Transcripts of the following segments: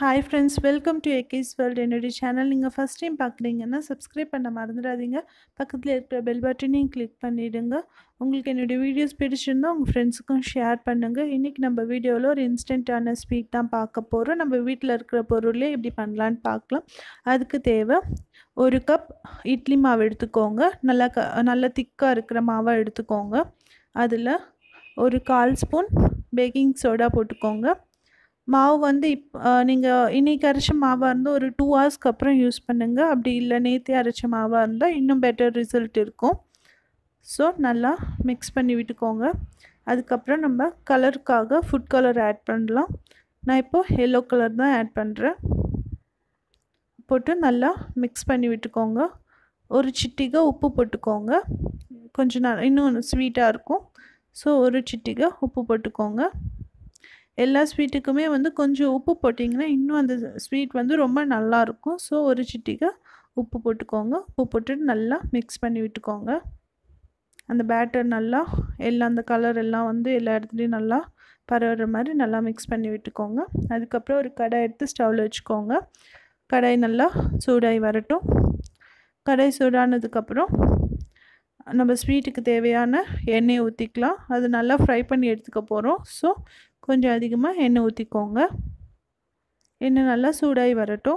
hi friends welcome to AK's world என்னுடைய channel நீங்கள் first time பார்க்குறீங்கன்னா சப்ஸ்கிரைப் பண்ண மறந்துடாதீங்க பக்கத்தில் இருக்கிற பெல் பட்டனையும் கிளிக் பண்ணிவிடுங்க உங்களுக்கு என்னுடைய வீடியோஸ் பிடிச்சிருந்தா உங்கள் ஃப்ரெண்ட்ஸுக்கும் ஷேர் பண்ணுங்கள் இன்றைக்கி நம்ம வீடியோவில் ஒரு இன்ஸ்டண்ட்டான ஸ்வீட் தான் பார்க்க போகிறோம் நம்ம வீட்டில் இருக்கிற பொருளே எப்படி பண்ணலான்னு பார்க்கலாம் அதுக்கு தேவை ஒரு கப் இட்லி மாவு எடுத்துக்கோங்க நல்லா க நல்லா திக்காக இருக்கிற மாவை எடுத்துக்கோங்க அதில் ஒரு கால் ஸ்பூன் பேக்கிங் சோடா போட்டுக்கோங்க மாவு வந்து இப் நீங்கள் இன்றைக்கி அரைச்ச மாவாக இருந்தால் ஒரு டூ ஹவர்ஸ்க்கு அப்புறம் யூஸ் பண்ணுங்கள் அப்படி இல்லை நேற்றே அரைச்ச மாவாக இருந்தால் இன்னும் பெட்டர் ரிசல்ட் இருக்கும் ஸோ நல்லா மிக்ஸ் பண்ணி விட்டுக்கோங்க அதுக்கப்புறம் நம்ம கலருக்காக ஃபுட் கலர் ஆட் பண்ணலாம் நான் இப்போது எல்லோ கலர் தான் ஆட் பண்ணுறேன் போட்டு நல்லா மிக்ஸ் பண்ணி விட்டுக்கோங்க ஒரு சிட்டிகை உப்பு போட்டுக்கோங்க கொஞ்சம் நான் இன்னும் ஸ்வீட்டாக இருக்கும் ஸோ ஒரு சிட்டிகை உப்பு போட்டுக்கோங்க எல்லா ஸ்வீட்டுக்குமே வந்து கொஞ்சம் உப்பு போட்டிங்கன்னா இன்னும் அந்த ஸ்வீட் வந்து ரொம்ப நல்லாயிருக்கும் ஸோ ஒரு சிட்டிகை உப்பு போட்டுக்கோங்க உப்பு போட்டுட்டு நல்லா மிக்ஸ் பண்ணி விட்டுக்கோங்க அந்த பேட்டர் நல்லா எல்லாம் அந்த கலர் எல்லாம் வந்து எல்லா இடத்துலையும் நல்லா பரவுற மாதிரி நல்லா மிக்ஸ் பண்ணி விட்டுக்கோங்க அதுக்கப்புறம் ஒரு கடாய் எடுத்து ஸ்டவ்வில் வச்சுக்கோங்க கடாய் நல்லா சூடாகி வரட்டும் கடாய் சூடானதுக்கப்புறம் நம்ம ஸ்வீட்டுக்கு தேவையான எண்ணெயை ஊற்றிக்கலாம் அது நல்லா ஃப்ரை பண்ணி எடுத்துக்க போகிறோம் ஸோ கொஞ்சம் அதிகமாக எண்ணெய் ஊற்றிக்கோங்க எண்ணெய் நல்லா சூடாகி வரட்டும்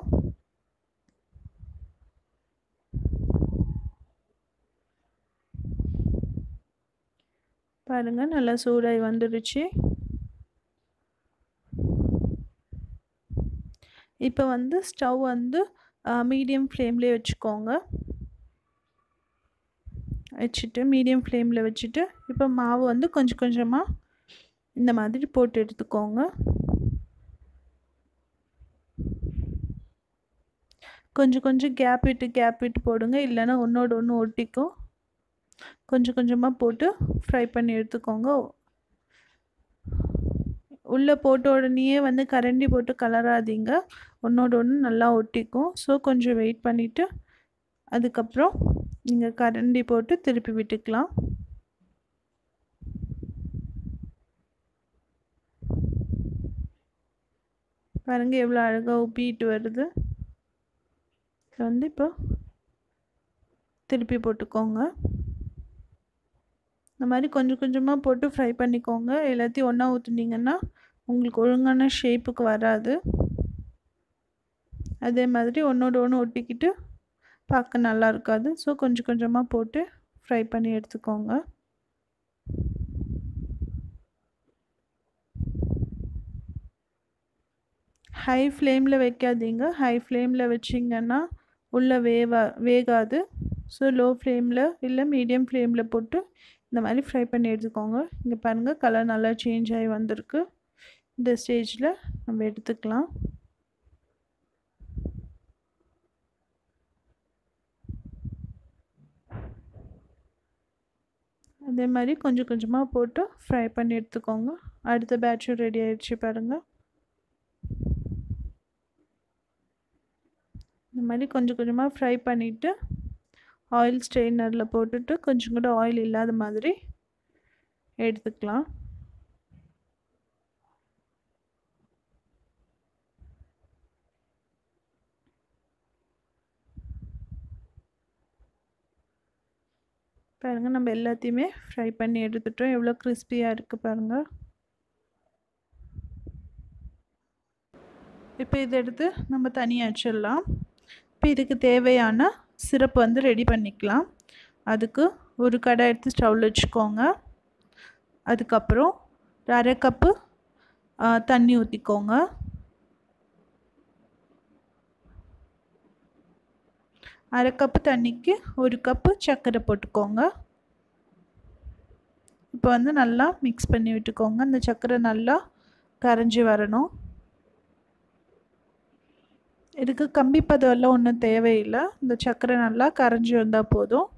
பாருங்கள் நல்லா சூடாகி வந்துடுச்சு இப்போ வந்து ஸ்டவ் வந்து மீடியம் ஃப்ளேம்லேயே வச்சுக்கோங்க வச்சுட்டு மீடியம் ஃப்ளேமில் வச்சுட்டு இப்போ மாவு வந்து கொஞ்சம் கொஞ்சமாக இந்த மாதிரி போட்டு எடுத்துக்கோங்க கொஞ்சம் கொஞ்சம் கேப் விட்டு கேப் விட்டு போடுங்க இல்லைன்னா ஒன்றோட ஒன்று ஒட்டிக்கும் கொஞ்சம் கொஞ்சமாக போட்டு ஃப்ரை பண்ணி எடுத்துக்கோங்க உள்ளே போட்ட உடனேயே வந்து கரண்டி போட்டு கலராதீங்க ஒன்றோட ஒன்று நல்லா ஒட்டிக்கும் ஸோ கொஞ்சம் வெயிட் பண்ணிவிட்டு அதுக்கப்புறம் நீங்கள் கரண்டி போட்டு திருப்பி விட்டுக்கலாம் பாருங்கள் எவ்வளோ அழகாக உப்பிட்டு வருது வந்து இப்போ திருப்பி போட்டுக்கோங்க இந்த மாதிரி கொஞ்சம் கொஞ்சமாக போட்டு ஃப்ரை பண்ணிக்கோங்க எல்லாத்தையும் ஒன்றா ஊற்றுனீங்கன்னா உங்களுக்கு ஒழுங்கான ஷேப்புக்கு வராது அதே மாதிரி ஒன்றோட ஒன்று ஒட்டிக்கிட்டு பார்க்க நல்லா இருக்காது ஸோ கொஞ்சம் கொஞ்சமாக போட்டு ஃப்ரை பண்ணி எடுத்துக்கோங்க ஹை ஃப்ளேமில் வைக்காதீங்க ஹை ஃப்ளேமில் வச்சிங்கன்னா உள்ளே வேவா வேகாது ஸோ லோ ஃப்ளேமில் இல்லை மீடியம் ஃப்ளேமில் போட்டு இந்த மாதிரி ஃப்ரை பண்ணி எடுத்துக்கோங்க இங்கே பாருங்கள் கலர் நல்லா சேஞ்ச் ஆகி வந்திருக்கு இந்த ஸ்டேஜில் நம்ம எடுத்துக்கலாம் அதே மாதிரி கொஞ்சம் கொஞ்சமாக போட்டு ஃப்ரை பண்ணி எடுத்துக்கோங்க அடுத்த பேட்சும் ரெடி ஆயிடுச்சு பாருங்கள் இந்த மாதிரி கொஞ்சம் கொஞ்சமாக ஃப்ரை பண்ணிவிட்டு ஆயில் ஸ்ட்ரெயினரில் போட்டுட்டு கொஞ்சம் கூட ஆயில் இல்லாத மாதிரி எடுத்துக்கலாம் பாருங்கள் நம்ம எல்லாத்தையுமே ஃப்ரை பண்ணி எடுத்துட்டோம் எவ்வளோ கிறிஸ்பியாக இருக்குது பாருங்கள் இப்போ இதை எடுத்து நம்ம தனியாக வச்சிடலாம் இப்போ இதுக்கு தேவையான சிரப் வந்து ரெடி பண்ணிக்கலாம் அதுக்கு ஒரு கடை எடுத்து ஸ்டவ்வில் வச்சுக்கோங்க அதுக்கப்புறம் அரை கப்பு தண்ணி ஊற்றிக்கோங்க அரை கப்பு தண்ணிக்கு ஒரு கப்பு சர்க்கரை போட்டுக்கோங்க இப்போ வந்து நல்லா மிக்ஸ் பண்ணி விட்டுக்கோங்க அந்த சர்க்கரை நல்லா கரைஞ்சி வரணும் இதுக்கு கம்பி பதம்லாம் ஒன்றும் தேவையில்லை இந்த சர்க்கரை நல்லா கரைஞ்சி வந்தால் போதும்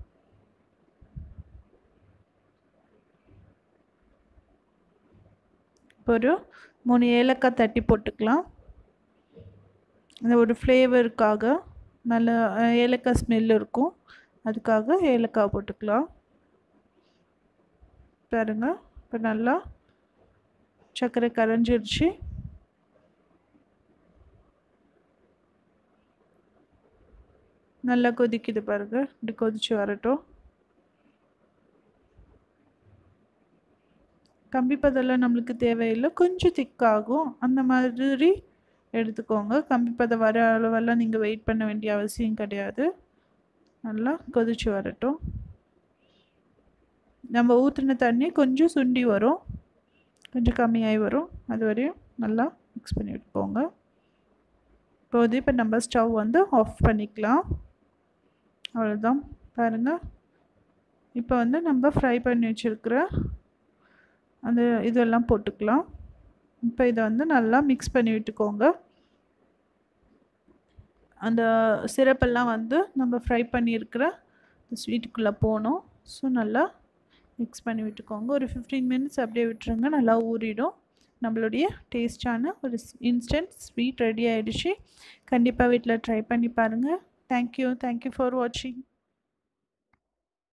இப்போ ஒரு மூணு ஏலக்காய் தட்டி போட்டுக்கலாம் அந்த ஒரு ஃப்ளேவருக்காக நல்ல ஏலக்காய் ஸ்மெல் இருக்கும் அதுக்காக ஏலக்காய் போட்டுக்கலாம் பாருங்க இப்போ நல்லா சர்க்கரை கரைஞ்சிருச்சு நல்லா கொதிக்குது பாருங்க இப்படி கொதிச்சு வரட்டும் கம்பி பதெல்லாம் நம்மளுக்கு தேவையில்லை கொஞ்சம் திக்காகும் அந்த மாதிரி எடுத்துக்கோங்க கம்பி பதம் வர அளவெல்லாம் நீங்கள் வெயிட் பண்ண வேண்டிய அவசியம் கிடையாது நல்லா கொதிச்சு வரட்டும் நம்ம ஊற்றின தண்ணி கொஞ்சம் சுண்டி வரும் கொஞ்சம் கம்மியாகி வரும் அது வரையும் நல்லா மிக்ஸ் பண்ணி விட்டுக்கோங்க இப்போது இப்போ நம்ம ஸ்டவ் வந்து ஆஃப் பண்ணிக்கலாம் அவ்வளோதான் பாருங்கள் இப்போ வந்து நம்ம ஃப்ரை பண்ணி வச்சுருக்கிற அந்த இதெல்லாம் போட்டுக்கலாம் இப்போ இதை வந்து நல்லா மிக்ஸ் பண்ணி விட்டுக்கோங்க அந்த சிரப்பெல்லாம் வந்து நம்ம ஃப்ரை பண்ணியிருக்கிற ஸ்வீட்டுக்குள்ளே போகணும் ஸோ நல்லா மிக்ஸ் பண்ணி விட்டுக்கோங்க ஒரு ஃபிஃப்டீன் மினிட்ஸ் அப்படியே விட்டுருங்க நல்லா ஊறிடும் நம்மளுடைய டேஸ்டான ஒரு இன்ஸ்டன்ட் ஸ்வீட் ரெடி ஆகிடுச்சு கண்டிப்பாக வீட்டில் ட்ரை பண்ணி பாருங்கள் தேங்க்யூ தேங்க்யூ ஃபார் வாட்சிங்